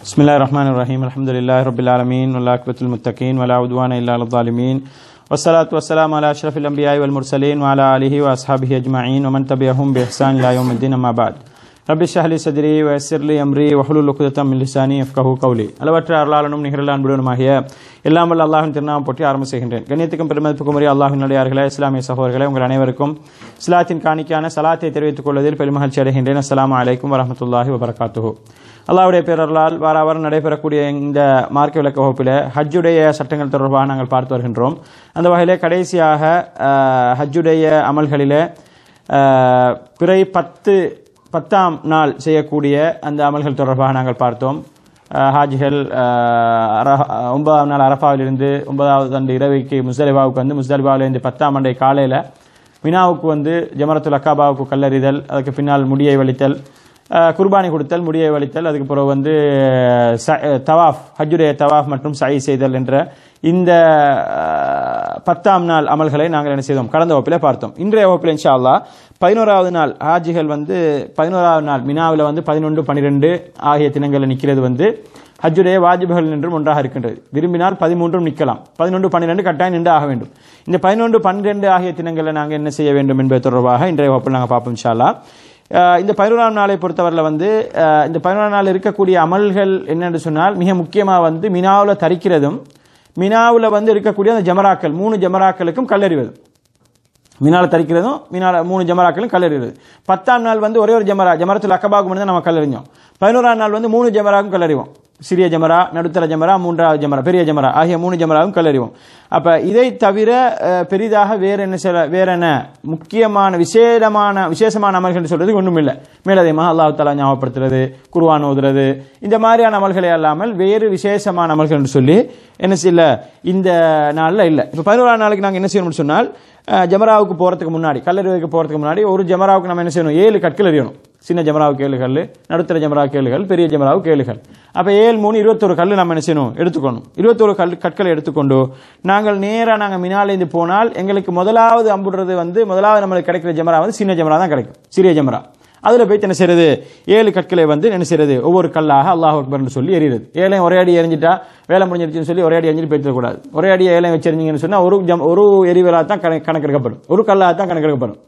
بسم الله الرحمن الرحيم الحمد لله رب العالمين والعاقبة للمتقين ولا عدوان إلا على الظالمين والصلاة والسلام على أشرف الأنبياء والمرسلين وعلى آله وأصحابه أجمعين ومن تبعهم بإحسان إلى يوم الدين أما بعد ரப்பி ஷஹலி சத்ரி வயசிர்லி அம்ரி வஹுலுல் உக்குதத்தம் மின் லிசானி அஃப்கஹு கௌலி அளவற்ற அருளாளனும் நிகரல அன்புடனுமாகிய எல்லாம் வல்ல அல்லாஹின் திருநாமம் போற்றி ஆரம்ப செய்கின்றேன் கண்ணியத்துக்கும் பெருமதிப்புக்கும் உரிய அல்லாஹின் நடிகார்களே இஸ்லாமிய சகோதரர்களே உங்கள் அனைவருக்கும் இஸ்லாத்தின் காணிக்கான சலாத்தை தெரிவித்துக் கொள்வதில் பெருமகிழ்ச்சி அடைகின்றேன் அஸ்ஸலாமு அலைக்கும் வரஹமத்துல்லாஹி வபரகாத்துஹு அல்லாஹ்வுடைய பேரர்களால் வார வாரம் நடைபெறக்கூடிய இந்த மார்க்க விளக்க வகுப்பில் ஹஜ்ஜுடைய சட்டங்கள் தொடர்பாக நாங்கள் பார்த்து வருகின்றோம் அந்த வகையிலே கடைசியாக அஹ், ஹஜ்ஜுடைய அமல்களிலே அஹ், பிறை பத்து பத்தாம் நாள் செய்யக்கூடிய அந்த அமல்கள் தொடர்பாக நாங்கள் பார்த்தோம் அஹ், ஹாஜிகள் அஹ், அரஹ- ஒன்பதாம் நாள் அரஃபாவிலிருந்து ஒன்பதாவது அன்று இரவைக்கு முஸ்தலிபாவுக்கு வந்து முஸ்தலிபாவிலிருந்து பத்தாம் அண்டை காலையில் மினாவுக்கு வந்து ஜமரத்துல் அக்காபாவுக்கு கல்லறிதல் அதுக்கு பின்னால் முடியை வலித்தல் அஹ், குர்பானி கொடுத்தல் முடியை வலித்தல் அதுக்கு பிறகு வந்து ச- தவாஃப் ஹஜ்ஜுடைய தவாஃப் மற்றும் சை செய்தல் என்ற இந்த அஹ், பத்தாம் நாள் அமல்களை நாங்கள் என்ன செய்தோம் கடந்த வகுப்பில் பார்த்தோம் இன்றைய வகுப்பில் இன்ஷா அல்லாஹ் பதினோராவது நாள் ஹாஜிகள் வந்து பதினோராவது நாள் மினாவில் வந்து பதினொன்று பன்னிரெண்டு ஆகிய தினங்களில் நிற்கிறது வந்து ஹஜ்ஜுடைய வாஜிபுகள் என்றும் ஒன்றாக இருக்கின்றது விரும்பினால் பதிமூன்றும் நிற்கலாம் பதினொன்று பன்னிரெண்டு கட்டாயம் நின்று ஆக வேண்டும் இந்த பதினொன்று பன்னிரெண்டு ஆகிய தினங்களில் நாங்கள் என்ன செய்ய வேண்டும் என்பது தொடர்பாக இன்றைய வகுப்பில் நாங்கள் பார்ப்போம் இன்ஷா அல்லாஹ் அஹ் இந்த பதினோராம் நாளை பொறுத்தவரையில் வந்து அஹ் இந்த பதினோராம் நாள் இருக்கக்கூடிய அமல்கள் என்னென்று சொன்னால் மிக முக்கியமாக வந்து மினாவில் தரிக்கிறதும் மினாவில் வந்து இருக்கக்கூடிய அந்த ஜமராக்கள் மூணு ஜமராக்களுக்கும் கல்லறிவதும் மினால தரிக்கிறதும் மினால மூணு ஜமராக்களும் கல்லறிவது பத்தாம் நாள் வந்து ஒரே ஒரு ஜமரா ஜமரத்தில் அக்கபாவுக்கு மட்டும் தான் நம்ம கல்லறிஞ்சோம் பதினோராம் நாள் வந்து மூணு ஜமராக்கும் கல்லறிவோம் சிறிய ஜமரா நடுத்தர ஜமரா மூன்றாவது ஜமரா பெரிய ஜமரா ஆகிய மூணு ஜமராவும் கல்லறிவோம் அப்ப இதை தவிர அஹ், பெரிதாக வேற என்ன சில வேற என்ன முக்கியமான விசேடமான விசேஷமான அமல்கள் சொல்றது ஒன்றும் இல்லை மேலதிகமாக அல்லாஹ் தாலா ஞாபகப்படுத்துறது குர்ஆன் ஓதுறது இந்த மாதிரியான அமல்களை அல்லாமல் வேறு விசேஷமான அமல்கள் என்று சொல்லி என்ன செய்யல இந்த நாளில் இல்லை இப்போ பதினோராம் நாளைக்கு நாங்கள் என்ன செய்யணும்னு சொன்னால் அஹ், ஜமராவுக்கு போகிறதுக்கு முன்னாடி கல்லறிவதுக்கு போகிறதுக்கு முன்னாடி ஒரு ஜமராவுக்கு நம்ம என்ன செய்யணும் ஏழு கற்கள் எறியணும் சின்ன ஜமராவுக்கு ஏழு கல் நடுத்தர ஜமராவுக்கு ஏழு கல் பெரிய ஜமராவுக்கு ஏழு கல் அப்போ ஏழு மூணு இருபத்தொரு கல் நம்ம என்ன செய்யணும் எடுத்துக்கணும் இருபத்தொரு கல் கற்களை எடுத்துக்கொண்டு நாங்கள் நேராக நாங்கள் மினாலேருந்து போனால் எங்களுக்கு முதலாவது அம்புடுறது வந்து முதலாவது நம்மளுக்கு கிடைக்கிற ஜமரா வந்து சின்ன ஜமரா தான் கிடைக்கும் சிறிய ஜமரா அதில் போயிட்டு என்ன செய்யறது ஏழு கற்களை வந்து என்ன செய்யறது ஒவ்வொரு கல்லாக அல்லாஹ் அக்பர்னு சொல்லி எறிகிறது ஏழையும் ஒரே அடி எரிஞ்சிட்டா வேலை முடிஞ்சிருச்சுன்னு சொல்லி ஒரே அடி எரிஞ்சிட்டு போயிடக்கூடாது ஒரே அடி ஏழையும் வச்சிருந்தீங்கன்னு சொன்னால் ஒரு ஜம் ஒரு எரிவலாக தான் கணக்கு கணக்கெடுக்கப்படும் ஒரு கல்லாக தான் கணக்கெடுக்கப்படும்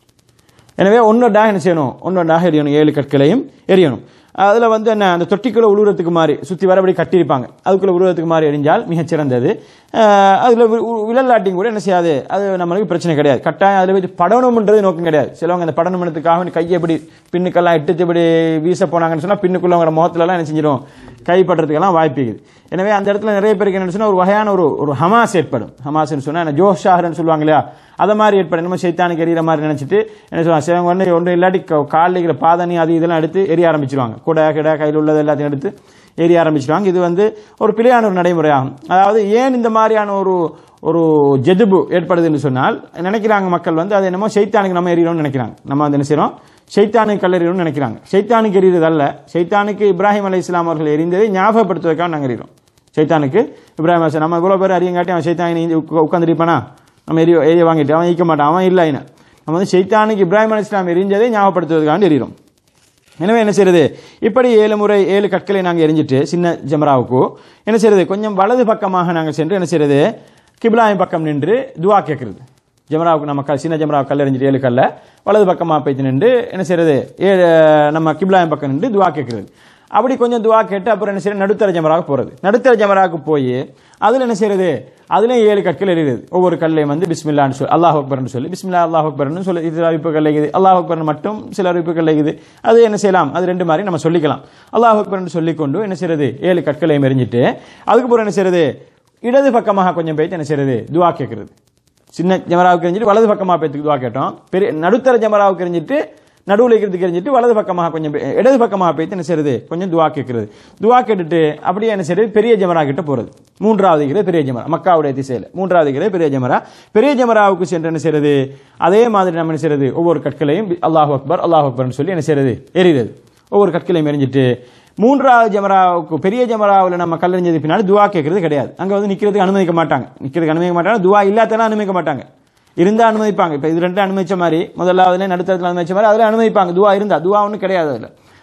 எனவே ஒன்னொட்டாக என்ன செய்யணும் ஒன்னொட்டாக எரியணும் ஏழு கற்களையும் எரியணும் அதில் வந்து என்ன அந்த தொட்டிக்குள்ள உழுவுறதுக்கு மாதிரி சுற்றி வரபடி கட்டியிருப்பாங்க அதுக்குள்ள உழுவுறதுக்கு மாதிரி எரிஞ்சால் மிகச் சிறந்தது அஹ் அதுல வி- உ- விழலாட்டியும் கூட என்ன செய்யாது அது நம்மளுக்கு பிரச்சனை கிடையாது கட்டாயம் அதில் வச்சு படணும்ன்றது நோக்கம் கிடையாது சிலவங்க அந்த படணுமனத்துக்காக கையை இப்படி பின்னுக்கெல்லாம் இட்டுச்சு இப்படி வீச போனாங்கன்னு சொன்னால் பின்னுக்குள்ள அவங்க முகத்துலலாம் என்ன செஞ்சிடும் கைப்பற்றதுக்கெல்லாம் வாய்ப்பு இருக்குது எனவே அந்த இடத்துல நிறைய பேருக்கு என்ன சொன்னா ஒரு வகையான ஒரு ஒரு ஹமாஸ் ஏற்படும் ஹமாஸ்னு சொன்னா என்ன ஜோஷாகர்னு சொல்லுவாங்க இல்லையா அதை மாதிரி ஏற்படும் நம்ம சைத்தானுக்கு எரியிற மாதிரி நினைச்சிட்டு என்ன சொல்லுவாங்க சிலவங்க ஒன்று ஒன்று இல்லாட்டி க- காலில் இருக்கிற பாதணி அது இதெல்லாம் எடுத்து எரிய ஆரம்பிச்சிருவாங்க கூட கிட கையில் உள்ளது எல்லாத்தையும் எடுத்து எரிய ஆரம்பிச்சிருவாங்க இது வந்து ஒரு பிழையான ஒரு நடைமுறையாகும் அதாவது ஏன் இந்த மாதிரியான ஒரு ஒரு ஜெதுபு ஏற்படுதுன்னு சொன்னால் நினைக்கிறாங்க மக்கள் வந்து அது என்னமோ சைத்தானுக்கு நம்ம எரியணும்னு நினைக்கிறாங்க நம்ம வந்து என்ன செய்றோம் சைத்தானுக்கு கல்லெறியணும்னு நினைக்கிறாங்க சைத்தானுக்கு எரியுறது அல்ல சைத்தானுக்கு இப்ராஹிம் அலை இஸ்லாம் அவர்கள் எரிந்ததை ஞாபகப்படுத்துவதற்காக நாங்கள் எறிகிறோம் சைத்தானுக்கு இப்ராஹிம் அலைஹிஸ்ஸலாம் நம்ம இவ்வளோ பேர் அறியங்காட்டி அவன் சைத்தான் உட்காந்துருப்பானா நம்ம எரிய எரிய வாங்கிட்டு அவன் ஈக்க மாட்டான் அவன் இல்லை அவன். நம்ம வந்து சைத்தானுக்கு இப்ராஹிம் அலை இஸ்லாம் எரிஞ்சதை ஞாபகப்படுத்துவதற்காக எறிகிறோம் எனவே என்ன செய்யறது இப்படி ஏழு முறை ஏழு கற்களை நாங்கள் எரிஞ்சிட்டு சின்ன ஜமராவுக்கு என்ன செய்யறது கொஞ்சம் வலது பக்கமாக நாங்கள் சென்று என்ன செய்யறது கிப்லாயம் பக்கம் நின்று துவா கேட்கறது ஜமராவுக்கு நம்ம க- சின்ன ஜமராவு கல் எறிஞ்சிட்டு ஏழு கல்ல வலது பக்கமாக போய்த்து நின்று என்ன செய்யறது ஏழு நம்ம கிப்லாயம் பக்கம் நின்று துவா கேட்கறது அப்படி கொஞ்சம் துவா கேட்டு அப்புறம் என்ன செய்யறது நடுத்தர ஜமராவுக்கு போறது நடுத்தர ஜமராவுக்கு போய் அதுல என்ன செய்யறது அதுலயும் ஏழு கற்கள் எறிகிறது ஒவ்வொரு கல்லையும் வந்து பிஸ்மில்லான்னு சொல்லி அல்லாஹ் அக்பர்னு சொல்லி பிஸ்மில்லா அல்லாஹ் அக்பர்னு சொல்லி இது அறிவிப்புகள் இருக்குது அல்லாஹ் அக்பர் மட்டும் சில அறிவிப்புகள் இருக்குது அது என்ன செய்யலாம் அது ரெண்டு மாதிரி நம்ம சொல்லிக்கலாம் அல்லாஹ் அக்பர்னு சொல்லிக்கொண்டு என்ன செய்யறது ஏழு கற்களையும் எரிஞ்சிட்டு அதுக்கப்புறம் என்ன செய்யறது இடது பக்கமாக கொஞ்சம் போயிட்டு என்ன செய்யறது துவா கேட்கறது சின்ன ஜமராவுக்கு எரிஞ்சிட்டு வலது பக்கமாக போயிட்டு துவா கேட்டோம் பெரிய நடுத்தர ஜமராவுக்கு எரிஞ்சிட்டு நடுவில் இருக்கிறதுக்கு எரிஞ்சிட்டு வலது பக்கமாக கொஞ்சம் போய்- இடது பக்கமாக போயிட்டு என்ன செய்யறது கொஞ்சம் துவா கேட்கறது துவா கேட்டுட்டு அப்படியே என்ன செய்யறது பெரிய ஜமரா கிட்ட போறது மூன்றாவது இருக்கிற பெரிய ஜமரா மக்காவுடைய திசையில் மூன்றாவது இருக்கிற பெரிய ஜமரா பெரிய ஜமராவுக்கு சென்று என்ன செய்யறது அதே மாதிரி நம்ம என்ன செய்யறது ஒவ்வொரு கற்களையும் அல்லாஹ் அக்பர் அல்லாஹ் அக்பர்னு சொல்லி என்ன செய்யறது எறிகிறது ஒவ்வொரு கற்களையும் எரிஞ்சிட்டு மூன்றாவது ஜமராவுக்கு பெரிய ஜமராவில் நம்ம கல்லறிஞ்சது பின்னாடி துவா கேட்கறது கிடையாது அங்க வந்து நிக்கிறதுக்கு அனுமதிக்க மாட்டாங்க நிக்கிறதுக்கு அனுமதிக்க மாட்டாங்க துவா இல்லாதெல்லாம் அனுமதிக்க மாட்டாங்க இருந்தா அனுமதிப்பாங்க இப்ப இது ரெண்டு அனுமதிச்ச மாதிரி முதலாவதுல நடுத்தரத்தில் அனுமதிச்ச மாதிரி அதுல அனுமதிப்பாங்க துவா இருந்தா துவா ஒன்றும் கிடையாது அதுல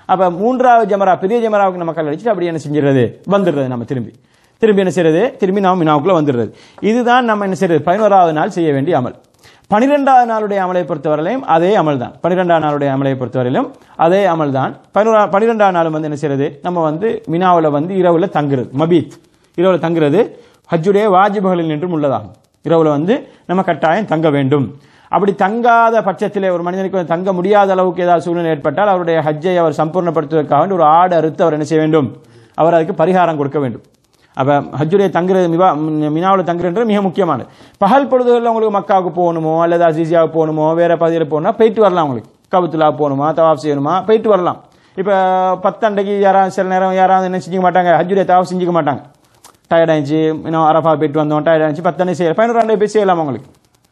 அப்ப மூன்றாவது ஜமரா பெரிய ஜமராவுக்கு நம்ம கல் அடிச்சுட்டு அப்படி என்ன செஞ்சிடுறது வந்துடுறது நம்ம திரும்பி திரும்பி என்ன செய்யறது திரும்பி நாம் மினாவுக்குள்ள வந்துடுறது இதுதான் நம்ம என்ன செய்யறது பதினோராவது நாள் செய்ய வேண்டிய அமல் பனிரெண்டாவது நாளுடைய அமலை பொறுத்தவரையிலும் அதே அமல் தான் பனிரெண்டாம் நாளுடைய அமலை பொறுத்தவரையிலும் அதே அமல் தான் பதினோரா பனிரெண்டாம் நாளும் வந்து என்ன செய்யறது நம்ம வந்து மினாவில் வந்து இரவுல தங்குறது மபீத் இரவுல தங்குறது ஹஜ்ஜுடைய வாஜிபுகளில் நின்றும் உள்ளதாகும் இரவுல வந்து நம்ம கட்டாயம் தங்க வேண்டும் அப்படி தங்காத பட்சத்திலே ஒரு மனிதனுக்கு வந்து தங்க முடியாத அளவுக்கு ஏதாவது சூழ்நிலை ஏற்பட்டால் அவருடைய ஹஜ்ஜை அவர் சம்பூர்ணப்படுத்துவதற்காக வேண்டி ஒரு ஆடு அறுத்து அவர் என்ன செய்ய வேண்டும் அவர் அதுக்கு பரிகாரம் கொடுக்க வேண்டும் அப்ப ஹஜ்ஜுடைய தங்குறது மிவா மினாவில் தங்குறது மிக முக்கியமானது பகல் பொழுதுகளில் உங்களுக்கு மக்காவுக்கு போகணுமோ அல்லது அசீசியாவுக்கு போகணுமோ வேற பகுதியில் போகணும்னா போயிட்டு வரலாம் உங்களுக்கு கபத்துலா போகணுமா தவாப் செய்யணுமா போயிட்டு வரலாம் இப்போ பத்தண்டைக்கு யாராவது சில நேரம் யாராவது என்ன செஞ்சுக்க மாட்டாங்க ஹஜ்ஜுடைய தவாப் செஞ்சுக்க மாட்டாங்க டயர்ட் ஆயிடுச்சு இன்னும் அரஃபா போயிட்டு வந்தோம் டயர்ட் ஆயிடுச்சு பத்தண்டை செய்ய பதினோரு போய் செய்யலாம் உங்களுக்கு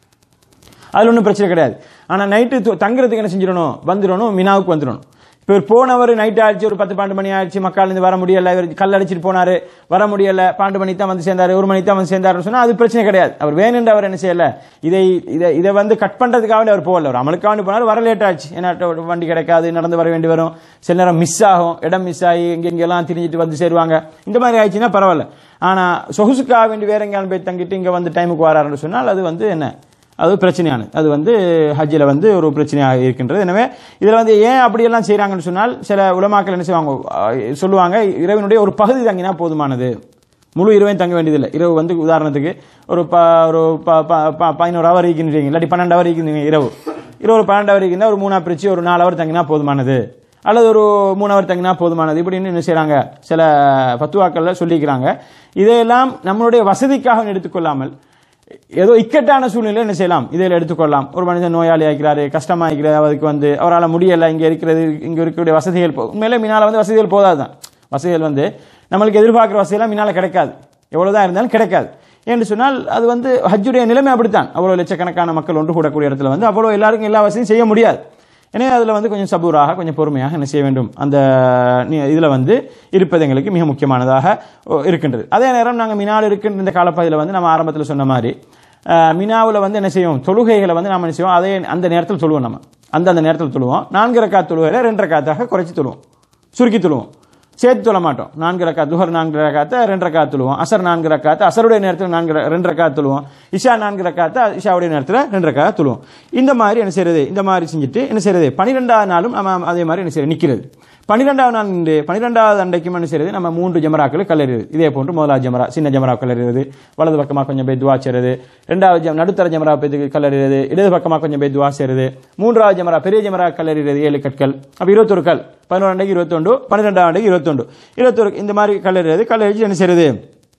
அதில் ஒன்றும் பிரச்சனை கிடையாது ஆனால் நைட்டு தங்குறதுக்கு என்ன செஞ்சிடணும் வந்துடணும் மினாவுக்கு வந்துடணும் இப்போ இவர் போனவர் நைட் ஆயிடுச்சு ஒரு பத்து பன்னெண்டு மணி ஆயிடுச்சு மக்கள் இருந்து வர முடியல இவர் கல் அடிச்சிட்டு போனாரு வர முடியல பன்னெண்டு மணி தான் வந்து சேர்ந்தாரு ஒரு மணி தான் வந்து சேர்ந்தாருன்னு சொன்னா அது பிரச்சனை கிடையாது அவர் வேணுன்ற அவர் என்ன செய்யல இதை இதை இதை வந்து கட் பண்றதுக்காக அவர் போகல அவர் அமலுக்காக வேண்டி போனார் வர லேட் ஆச்சு ஏன்னா வண்டி கிடைக்காது நடந்து வர வேண்டி வரும் சில நேரம் மிஸ் ஆகும் இடம் மிஸ் ஆகி இங்க இங்கெல்லாம் திரிஞ்சிட்டு வந்து சேருவாங்க இந்த மாதிரி ஆயிடுச்சுன்னா பரவாயில்ல ஆனா சொகுசுக்காக வேண்டி வேற எங்கேயாலும் போய் தங்கிட்டு இங்க வந்து டைமுக்கு வராருன்னு சொன்னால் அது வந்து என்ன அது பிரச்சனையானது அது வந்து ஹஜ்ஜில் வந்து ஒரு பிரச்சனையாக இருக்கின்றது எனவே இதில் வந்து ஏன் அப்படியெல்லாம் செய்கிறாங்கன்னு சொன்னால் சில உலமாக்கள் என்ன செய்வாங்க அஹ் சொல்லுவாங்க இரவினுடைய ஒரு பகுதி தங்கினா போதுமானது முழு இரவையும் தங்க வேண்டியதில்லை இரவு வந்து உதாரணத்துக்கு ஒரு ப ஒரு ப- ப- ப- பதினோரு ஹவர் இருக்கின்றீங்க இல்லாட்டி பன்னெண்டு ஹவர் இருக்கின்றீங்க இரவு இரவு ஒரு பன்னெண்டு ஹவர் இருந்தால் ஒரு மூணா பிரிச்சு ஒரு நாலு ஹவர் தங்கினா போதுமானது அல்லது ஒரு மூணு ஹவர் தங்கினா போதுமானது இப்படின்னு என்ன செய்கிறாங்க சில பத்துவாக்கள்ல சொல்லிக்கிறாங்க இதையெல்லாம் நம்மளுடைய வசதிக்காக எடுத்துக்கொள்ளாமல் ஏதோ இக்கட்டான சூழ்நிலை என்ன செய்யலாம் இதில் எடுத்துக்கொள்ளலாம் ஒரு மனிதன் நோயாளி ஆகிறாரு கஷ்டமாக்கிறாரு அதுக்கு வந்து அவரால் முடியல இங்க இருக்கிறது இங்க இருக்கக்கூடிய வசதிகள் போ- உண்மையிலே மினால வந்து வசதிகள் போதாதுதான் வசதிகள் வந்து நம்மளுக்கு எதிர்பார்க்குற வசதியெல்லாம் மினால கிடைக்காது எவ்வளவுதான் இருந்தாலும் கிடைக்காது என்று சொன்னால் அது வந்து ஹஜ்ஜுடைய நிலைமை அப்படித்தான் அவ்வளவு லட்சக்கணக்கான மக்கள் ஒன்று கூடக்கூடிய இடத்துல வந்து அவ்வளவு எல்லாருக்கும் எல்லா வசதியும் செய்ய முடியாது எனவே அதில் வந்து கொஞ்சம் சபூராக கொஞ்சம் பொறுமையாக என்ன செய்ய வேண்டும் அந்த இதில் வந்து இருப்பது எங்களுக்கு மிக முக்கியமானதாக ஓ, இருக்கின்றது அதே நேரம் நாங்கள் மினால் இருக்கின்ற இந்த காலப்பகுதியில் வந்து நம்ம ஆரம்பத்தில் சொன்ன மாதிரி மினாவில் வந்து என்ன செய்வோம் தொழுகைகளை வந்து நம்ம என்ன செய்வோம் அதே அந்த நேரத்தில் தொழுவோம் நம்ம அந்த அந்த நேரத்தில் தொழுவோம் நான்கு ரக்காத் தொழுகையில ரெண்டு ரக்காத்தாக குறைச்சி தொழுவோம் சுருக்கி தொழுவோம் சேர்த்து தொழ மாட்டோம் நான்கு ரக்காத் துஹர் நான்கு ரக்காத்த ரெண்டு ரக்காத் தொழுவோம் அசர் நான்கு ரக்காத்து அசருடைய நேரத்தில் நான்கு ர- ரெண்டு ரக்காத் தொழுவோம் இஷா நான்கு ரக்காத்து இஷாவுடைய நேரத்தில் ரெண்டு ரக்காத் தொழுவோம் இந்த மாதிரி என்ன செய்யறது இந்த மாதிரி செஞ்சுட்டு என்ன செய்யறது பனிரெண்டாவது நாளும் நம்ம அதே மாதிரி என்ன செய்யறது நிற்கிறது பன்னிரெண்டாவது நாள் நின்று பன்னிரெண்டாவது அண்டைக்கும் என்ன செய்யறது நம்ம மூன்று ஜமராக்கள் கல்லறிவது இதே போன்று முதலாவது ஜமரா சின்ன ஜமரா கல்லறிவது வலது பக்கமாக கொஞ்சம் போய் துவா செய்றது ரெண்டாவது ஜம் நடுத்தர ஜமரா போய் கல்லறிவது இடது பக்கமாக கொஞ்சம் போய் துவா செய்றது மூன்றாவது ஜமரா பெரிய ஜமரா கல்லறிவது ஏழு கற்கள் அப்ப இருபத்தொரு கல் பதினோரு அண்டைக்கு இருபத்தொண்டு பன்னிரெண்டாம் அண்டைக்கு இருபத்தொண்டு இருபத்தொரு இந்த மாதிரி கல்லறிவது கல்லறிச்சு என்ன செய்யறது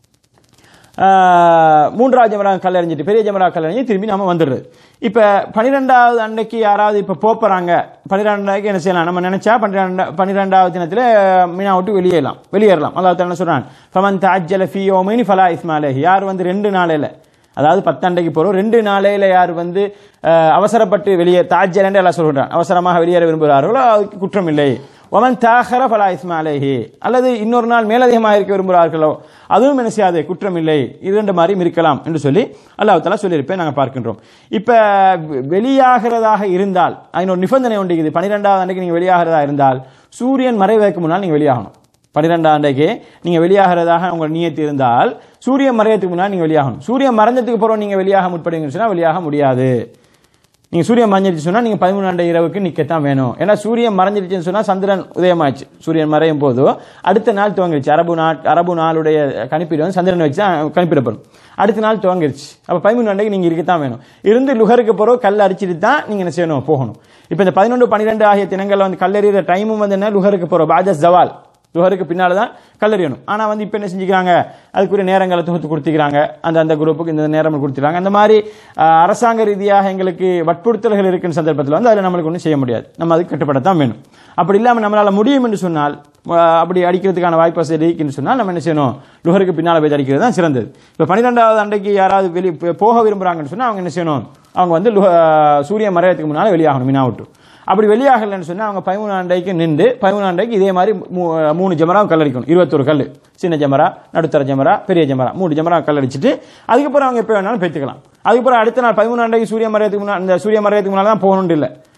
ஆஹ், மூன்றாவது ஜமரா கல் எறிஞ்சிட்டு பெரிய ஜமரா கல் எறிஞ்சு திரும்பி நாம வந்துடுறது இப்ப பன்னிரெண்டாவது அன்னைக்கு யாராவது இப்ப போறாங்க பன்னிரெண்டாவது என்ன செய்யலாம் நம்ம நினைச்சா பன்னிரெண்டா பன்னிரெண்டாவது தினத்துல மீனா விட்டு வெளியேறலாம் வெளியேறலாம் அல்லாஹ் என்ன சொல்றான் ஃபமன் தஅஜ்ஜல ஃபீ யௌமைனி ஃபலா இஸ்மா அலைஹி யார் வந்து ரெண்டு நாளையில அதாவது பத்தண்டைக்கு போறோம் ரெண்டு நாளையில யார் வந்து அஹ், அவசரப்பட்டு வெளியே தாஜ்ஜல் என்று எல்லாம் சொல்றான் அவசரமாக வெளியேற விரும்புகிறார்களோ அதுக்கு குற்றம் இல்லை ஒமன் தாகர ஃபலா இஸ்மா அலைஹி அல்லது இன்னொரு நாள் மேலதிகமாக இருக்க விரும்புகிறார்களோ அதுவும் என்ன செய்யாது குற்றம் இல்லை இரண்டு மாதிரியும் இருக்கலாம் என்று சொல்லி அல்லாஹ் தலா சொல்லியிருப்பேன் நாங்கள் பார்க்கின்றோம் இப்ப வெ- வெளியாகிறதாக இருந்தால் அதில் ஒரு நிபந்தனை உண்டு இது பன்னிரெண்டாவது அன்றைக்கு நீங்க வெளியாகிறதா இருந்தால் சூரியன் மறைவதற்கு முன்னால் நீங்க வெளியாகணும் பன்னிரெண்டாம் அன்றைக்கு நீங்க வெளியாகிறதாக உங்கள் நியத்து இருந்தால் சூரியன் மறையத்துக்கு முன்னால் நீங்க வெளியாகணும் சூரியன் மறைஞ்சதுக்கு பிறகு நீங்க வெளியாக முற்படுங்கன்னு சொன்னா வெளியாக முடியாது நீங்க சூரியன் மறைஞ்சிருச்சு சொன்னா நீங்க பதிமூணாண்டு இரவுக்கு நிக்கத்தான் வேணும் ஏன்னா சூரியன் மறைஞ்சிருச்சுன்னு சொன்னா சந்திரன் உதயமாச்சு சூரியன் மறையும் போது அடுத்த நாள் துவங்கிருச்சு அரபு நாட் அரபு நாளுடைய கணிப்பீடு வந்து சந்திரன் வச்சு தான் கணிப்பிடப்படும் அடுத்த நாள் துவங்கிருச்சு அப்ப பதிமூணு அன்றைக்கு நீங்க இருக்கத்தான் வேணும் இருந்து லுகருக்கு பிறகு கல் அடிச்சிட்டு தான் நீங்க என்ன செய்யணும் போகணும் இப்ப இந்த பதினொன்று பன்னிரெண்டு ஆகிய தினங்கள்ல வந்து கல்லெறிகிற டைமும் வந்து என்ன லுகருக்கு போறோம் பாஜஸ் ஜவால் லுஹருக்கு பின்னால தான் கல்லறியணும் ஆனா வந்து இப்ப என்ன செஞ்சுக்கிறாங்க அதுக்குரிய நேரங்களை தொகுத்து கொடுத்துக்கிறாங்க அந்த அந்த குரூப்புக்கு இந்த நேரம் கொடுத்துக்கிறாங்க அந்த மாதிரி ஆஹ், அரசாங்க ரீதியாக எங்களுக்கு வற்புறுத்தல்கள் இருக்கிற சந்தர்ப்பத்தில் வந்து அதில் நம்மளுக்கு ஒன்றும் செய்ய முடியாது நம்ம அதுக்கு கட்டுப்படத்தான் வேணும் அப்படி இல்லாமல் நம்மளால முடியும் என்று சொன்னால் ஆஹ், அப்படி அடிக்கிறதுக்கான வாய்ப்பு வசதி இருக்குன்னு சொன்னால் நம்ம என்ன செய்யணும் லுஹருக்கு பின்னால் போய் அடிக்கிறது தான் சிறந்தது இப்போ பன்னிரெண்டாவது அன்றைக்கு யாராவது வெளியே போக விரும்புறாங்கன்னு சொன்னா அவங்க என்ன செய்யணும் அவங்க வந்து லுஹ- சூரியன் மறையத்துக்கு முன்னால் வெளியாகணும் மினா விட்டு அப்படி வெளியாகலன்னு சொன்னா அவங்க பதிமூணு அண்டைக்கு நின்று பதிமூணு அண்டைக்கு இதே மாதிரி மூ- மூணு ஜமராவும் கல்லடிக்கணும் இருபத்தொரு கல் சின்ன ஜமரா நடுத்தர ஜமரா பெரிய ஜமரா மூணு ஜமரா கல்லடிச்சிட்டு அதுக்கப்புறம் அவங்க எப்போ வேணாலும் பெற்றுக்கலாம் அதுக்கப்புறம் அடுத்த நாள் பதிமூணு அண்டைக்கு சூரிய மறையத்துக்கு முன்னாடி இந்த சூரிய மறையத்துக்கு முன்னால் தான் போகணும்னு இல்லை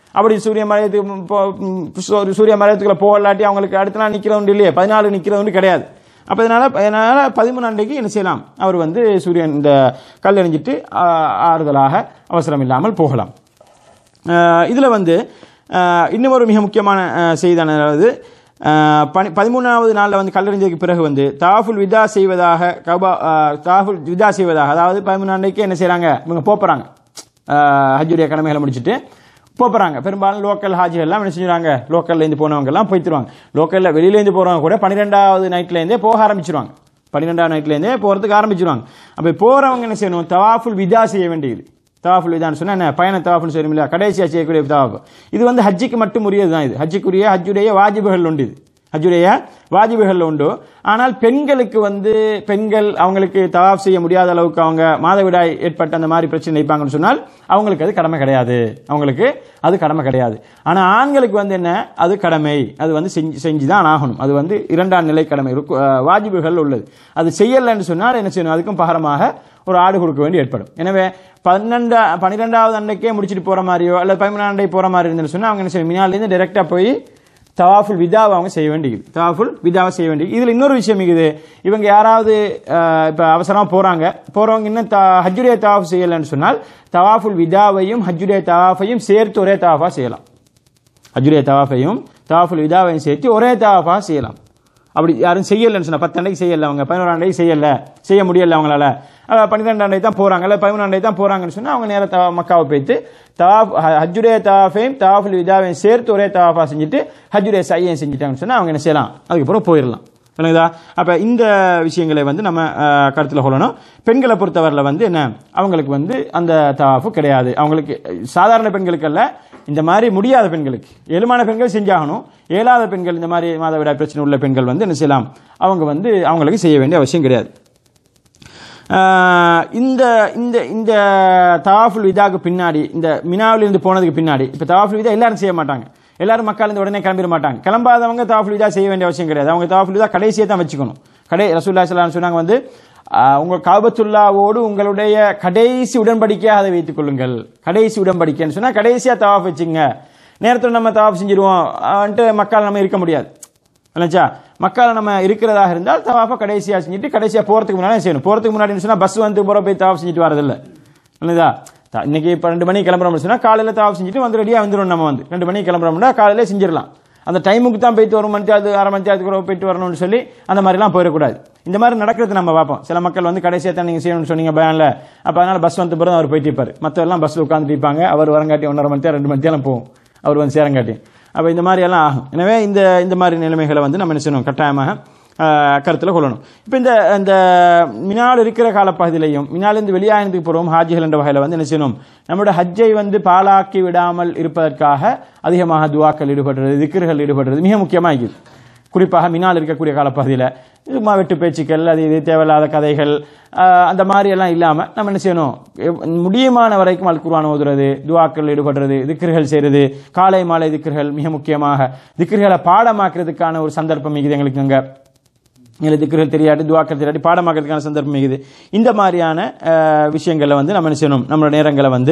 அப்படி சூரிய மலையத்துக்கு போ- ம், சூ- சூரிய மலையத்துக்குள்ள போகலாட்டி அவங்களுக்கு அடுத்த நாள் நிக்கிறவங்க இல்லையே பதினாலு நிக்கிறவங்க கிடையாது அப்ப இதனால அதனால பதிமூணு அன்றைக்கு என்ன செய்யலாம் அவர் வந்து சூரியன் இந்த கல் எறிஞ்சிட்டு ஆ, ஆறுதலாக அவசரம் இல்லாமல் போகலாம் அஹ் இதுல வந்து அஹ் இன்னும் ஒரு மிக முக்கியமான அஹ், செய்தியான அதாவது அஹ், பனி பதிமூணாவது நாளில் வந்து கல்லறிஞ்சதுக்கு பிறகு வந்து தாஃபுல் விதா செய்வதாக கபா அஹ், தாஃபுல் விதா செய்வதாக அதாவது பதிமூணு அன்றைக்கு என்ன செய்றாங்க இவங்க போப்புறாங்க ஹஜ்ஜுடைய கடமைகளை முடிச்சுட்டு போப்புறாங்க பெரும்பாலும் லோக்கல் ஹாஜிகள் எல்லாம் என்ன செஞ்சுறாங்க லோக்கல்ல இருந்து போனவங்க எல்லாம் போய்த்துருவாங்க லோக்கல்ல வெளியில இருந்து போறவங்க கூட பன்னிரெண்டாவது நைட்ல இருந்தே போக ஆரம்பிச்சிருவாங்க பன்னிரெண்டாவது நைட்ல இருந்தே போறதுக்கு ஆரம்பிச்சிருவாங்க அப்ப போறவங்க என்ன செய்யணும் தவாஃபுல் விதா செய்ய வேண்டியது தவாஃபுல் விதான்னு சொன்னா என்ன பயண தவாஃபுல் செய்யும் இல்லையா கடைசியா செய்யக்கூடிய தவாஃப் இது வந்து ஹஜ்ஜிக்கு மட்டும் உரியது தான் இது ஹஜ்ஜுக்குரிய ஹஜ்ஜுடைய வாஜிபுகள் உண்டு இது ஹஜ்ஜுடைய வாஜிபுகள் உண்டு ஆனால் பெண்களுக்கு வந்து பெண்கள் அவங்களுக்கு தவாஃப் செய்ய முடியாத அளவுக்கு அவங்க மாதவிடாய் ஏற்பட்ட அந்த மாதிரி பிரச்சனை வைப்பாங்கன்னு சொன்னால் அவங்களுக்கு அது கடமை கிடையாது அவங்களுக்கு அது கடமை கிடையாது ஆனா ஆண்களுக்கு வந்து என்ன அது கடமை அது வந்து செஞ்சு செஞ்சு தான் ஆகணும் அது வந்து இரண்டாம் நிலை கடமை ருக்கு- அஹ் வாஜிபுகள் உள்ளது அது செய்யலைன்னு சொன்னால் என்ன செய்யணும் அதுக்கும் பகரமாக ஒரு ஆடு கொடுக்க வேண்டி ஏற்படும் எனவே பன்னெண்டா பன்னிரெண்டாவது அன்னைக்கே முடிச்சுட்டு போற மாதிரியோ அல்லது பதிமூணாம் அண்டை போற மாதிரி இருந்துன்னு சொன்னா அவங்க என்ன செய்யணும் மினாலேருந்து டைரக்டா போய் தவாஃபுல் விதாவை அவங்க செய்ய வேண்டியது தவாஃபுல் விதாவை செய்ய வேண்டியது இதுல இன்னொரு விஷயம் இருக்குது இவங்க யாராவது அஹ், இப்ப அவசரமா போறாங்க போறவங்க இன்னும் த- ஹஜ்ஜுடைய தவாஃப் செய்யலைன்னு சொன்னால் தவாஃபுல் விதாவையும் ஹஜ்ஜுடைய தவாஃபையும் சேர்த்து ஒரே தவாஃபா செய்யலாம் ஹஜ்ஜுடைய தவாஃபையும் தவாஃபுல் விதாவையும் சேர்த்து ஒரே தவாஃபா செய்யலாம் அப்படி யாரும் செய்யலைன்னு சொன்னா பத்து அன்னைக்கு செய்யல அவங்க பதினோரு அன்னைக்கு செய்யல செய்ய முடியல அவங்களால அஹ் பன்னிரெண்டு அன்னைக்கு தான் போறாங்க இல்ல பதிமூணு அன்னைக்கு தான் போறாங்கன்னு சொன்னா அவங்க நேரம் தவா மக்காவை போயிட்டு தவாஃப் ஹ- ஹஜ்ஜுடைய தவாஃபையும் தவாஃபுல் விதாவையும் சேர்த்து ஒரே தவாஃபா செஞ்சுட்டு ஹஜ்ஜுடைய சையையும் செஞ்சுட்டாங்கன்னு சொன்னா அவங்க என்ன செய்யலாம் அதுக்கப்புறம் போயிடலாம் விளங்குதா அப்ப இந்த விஷயங்களை வந்து நம்ம அஹ், கருத்துல கொள்ளணும் பெண்களை பொறுத்தவரையில வந்து என்ன அவங்களுக்கு வந்து அந்த தவாஃபு கிடையாது அவங்களுக்கு அஹ், சாதாரண பெண்களுக்கு அல்ல இந்த மாதிரி முடியாத பெண்களுக்கு ஏழுமான பெண்கள் செஞ்சாகணும் ஏழாத பெண்கள் இந்த மாதிரி மாதவிடாய் பிரச்சனை உள்ள பெண்கள் வந்து என்ன செய்யலாம் அவங்க வந்து அவங்களுக்கு செய்ய வேண்டிய அவசியம் கிடையாது ஆஹ் இந்த இந்த இந்த தவாஃபுல் விதாக்கு பின்னாடி இந்த மினாவில் இருந்து போனதுக்கு பின்னாடி இப்போ தவாஃபுல் விதா எல்லாரும் செய்ய மாட்டாங்க எல்லாரும் மக்கள் இருந்து உடனே கிளம்பிட மாட்டாங்க கிளம்பாதவங்க தவாஃபுல் விதா செய்ய வேண்டிய அவசியம் கிடையாது அவங்க தவாஃபுல் விதா கடைசியை தான் வச்சுக்கணும் கடை ரசூல்லா ஸல்லல்லாஹு சொன்னாங்க வந்து ஆஹ் உங்க காபத்துல்லாவோடு உங்களுடைய கடைசி உடன்படிக்கையாக அதை வைத்துக் கொள்ளுங்கள் கடைசி உடன்படிக்கைன்னு சொன்னா கடைசியா தவாஃப் வச்சுங்க நேரத்தில் நம்ம தவாஃப் செஞ்சிருவோம் வந்துட்டு மக்கள் நம்ம இருக்க முடியாது இல்லைச்சா மக்கள் நம்ம இருக்கிறதாக இருந்தால் தவாஃபை கடைசியா செஞ்சுட்டு கடைசியா போறதுக்கு முன்னாடி செய்யணும் போறதுக்கு முன்னாடி சொன்னா பஸ் வந்து போற போய் தவாஃப் செஞ்சுட்டு வரதில்ல இல்லைதா த- இன்னைக்கு இப்போ ரெண்டு மணிக்கு கிளம்புறோம்னு சொன்னா காலையில தவாஃப் செஞ்சுட்டு வந்து ரெடியா வந்துடும் நம்ம வந்து ரெண்டு மணிக்கு கிளம்புறோம்னா காலையில செஞ்சிடலாம் அந்த டைமுக்கு தான் போயிட்டு ஒரு மணி நேரத்து அரை மணி நேரத்துக்கு கூட போயிட்டு வரணும்னு சொல்லி அந்த மாதிரிலாம் போயிடக்கூடாது இந்த மாதிரி நடக்கிறது நம்ம பார்ப்போம் சில மக்கள் வந்து கடைசியாக தான் நீங்கள் செய்யணும்னு சொன்னீங்க பயான்ல அப்போ அதனால பஸ் வந்து பிறகு அவர் போயிட்டு இருப்பார் மற்றவெல்லாம் பஸ்ஸில் உட்காந்துட்டு இருப்பாங்க அவர் வரங்காட்டி ஒன்றரை மணி நேரம் ரெண்டு மணி நேரம் போகும் அவர் வந்து சேரங்காட்டி அப்போ இந்த மாதிரி எல்லாம் ஆகும் எனவே இந்த இந்த மாதிரி நிலைமைகளை வந்து நம்ம என்ன செய்யணும் கட்டாயமாக கருத்தில் கொள்ளணும் இப்போ இந்த இந்த மினால் இருக்கிற காலப்பகுதியிலையும் மினாலிருந்து வெளியானதுக்கு போகிறோம் ஹாஜிகள் என்ற வகையில் வந்து என்ன செய்யணும் நம்மளோட ஹஜ்ஜை வந்து பாலாக்கி விடாமல் இருப்பதற்காக அதிகமாக துவாக்கள் ஈடுபடுறது திக்ர்கள் ஈடுபடுறது மிக முக்கியமாக இருக்குது குறிப்பாக மினால் இருக்கக்கூடிய காலப்பகுதியில் சும்மா வெட்டு பேச்சுக்கள் அது இது தேவையில்லாத கதைகள் ஆஹ், அந்த மாதிரி எல்லாம் இல்லாமல் நம்ம என்ன செய்யணும் எவ்- முடியுமான வரைக்கும் அல் குர்ஆன் ஓதுறது துவாக்கள் ஈடுபடுறது திக்ர்கள் செய்கிறது காலை மாலை திக்ர்கள் மிக முக்கியமாக திக்ர்களை பாடமாக்குறதுக்கான ஒரு சந்தர்ப்பம் இருக்குது எங்களுக்கு அங்கே எங்களுக்கு திக்ர்கள் தெரியாட்டி துவாக்கள் தெரியாட்டி பாடமாக்கிறதுக்கான சந்தர்ப்பம் இருக்குது இந்த மாதிரியான அஹ், விஷயங்களை வந்து நம்ம என்ன செய்யணும் நம்மளோட நேரங்களை வந்து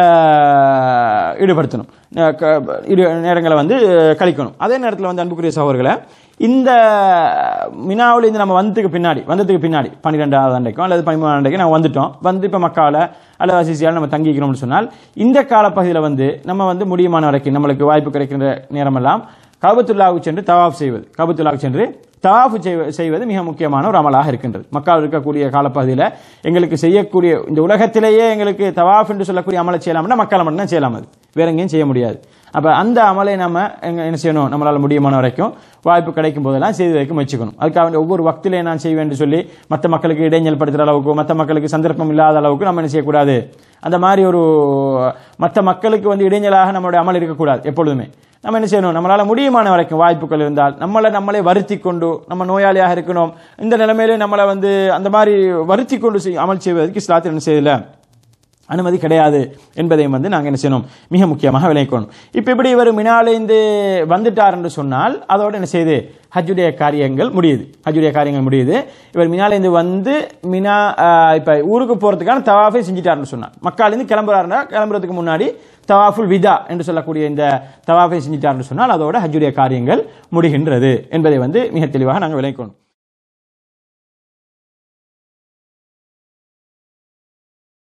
அஹ், ஈடுபடுத்தணும் அஹ், க- இரு- நேரங்களை வந்து அஹ், கழிக்கணும் அதே நேரத்தில் வந்து அன்புக்குரிய சகோதரர்களை இந்த மினாவில் இருந்து நம்ம வந்ததுக்கு பின்னாடி வந்ததுக்கு பின்னாடி பன்னிரெண்டாவது அண்டைக்கும் அல்லது பதிமூணாவது அண்டைக்கும் நம்ம வந்துட்டோம் வந்து இப்போ மக்கால அல்லது அசிசியால் நம்ம தங்கிக்கிறோம்னு சொன்னால் இந்த காலப்பகுதியில் வந்து நம்ம வந்து முடியுமான வரைக்கும் நம்மளுக்கு வாய்ப்பு கிடைக்கின்ற நேரமெல்லாம் கபத்துல்லாவுக்கு சென்று தவாஃப் செய்வது கபத்துல்லாவுக்கு சென்று தவாஃப் செய்வ- செய்வது மிக முக்கியமான ஒரு அமலாக இருக்கின்றது மக்கள் இருக்கக்கூடிய காலப்பகுதியில் எங்களுக்கு செய்யக்கூடிய இந்த உலகத்திலேயே எங்களுக்கு தவாஃப் என்று சொல்லக்கூடிய அமலை செய்யலாம்னா மக்களை மட்டும்தான் செய்யலாம் அது வேற எங்கேயும் செய்ய முடியாது அப்ப அந்த அமலை நம்ம எங்க- என்ன செய்யணும் நம்மளால முடியுமான வரைக்கும் வாய்ப்பு கிடைக்கும் போதெல்லாம் செய்து வைக்க முயற்சிக்கணும் அதுக்காக வேண்டி ஒவ்வொரு வக்திலே நான் செய்வேன் என்று சொல்லி மற்ற மக்களுக்கு இடைஞ்சல் படுத்துற அளவுக்கு மற்ற மக்களுக்கு சந்தர்ப்பம் இல்லாத அளவுக்கு நம்ம என்ன செய்யக்கூடாது அந்த மாதிரி ஒரு மற்ற மக்களுக்கு வந்து இடைஞ்சலாக நம்மளுடைய அமல் இருக்கக்கூடாது எப்பொழுதுமே நம்ம என்ன செய்யணும் நம்மளால முடியுமான வரைக்கும் வாய்ப்புகள் இருந்தால் நம்மளை நம்மளே வருத்தி கொண்டு நம்ம நோயாளியாக இருக்கணும் இந்த நிலைமையிலே நம்மளை வந்து அந்த மாதிரி வருத்தி கொண்டு செய்- அமல் செய்வதற்கு இஸ்லாத்தில் என்ன செய்யல அனுமதி கிடையாது என்பதையும் வந்து நாங்கள் என்ன செய்யணும் மிக முக்கியமாக விளைக்கணும் இப்போ இப்படி இவர் மினாலேந்து வந்துட்டார் என்று சொன்னால் அதோட என்ன செய்யுது ஹஜ்ஜுடைய காரியங்கள் முடியுது ஹஜ்ஜுடைய காரியங்கள் முடியுது இவர் மினாலேந்து வந்து மினா ஆஹ், இப்ப ஊருக்கு போறதுக்கான தவாஃபை செஞ்சிட்டாருன்னு சொன்னார் மக்காலேருந்து கிளம்புறாருன்னா கிளம்புறதுக்கு முன்னாடி தவாஃபுல் விதா என்று சொல்லக்கூடிய இந்த தவாஃபை செஞ்சிட்டார்னு சொன்னால் அதோட ஹஜ்ஜுடைய காரியங்கள் முடிகின்றது என்பதை வந்து மிக தெளிவாக நாங்கள் விளக்கணும்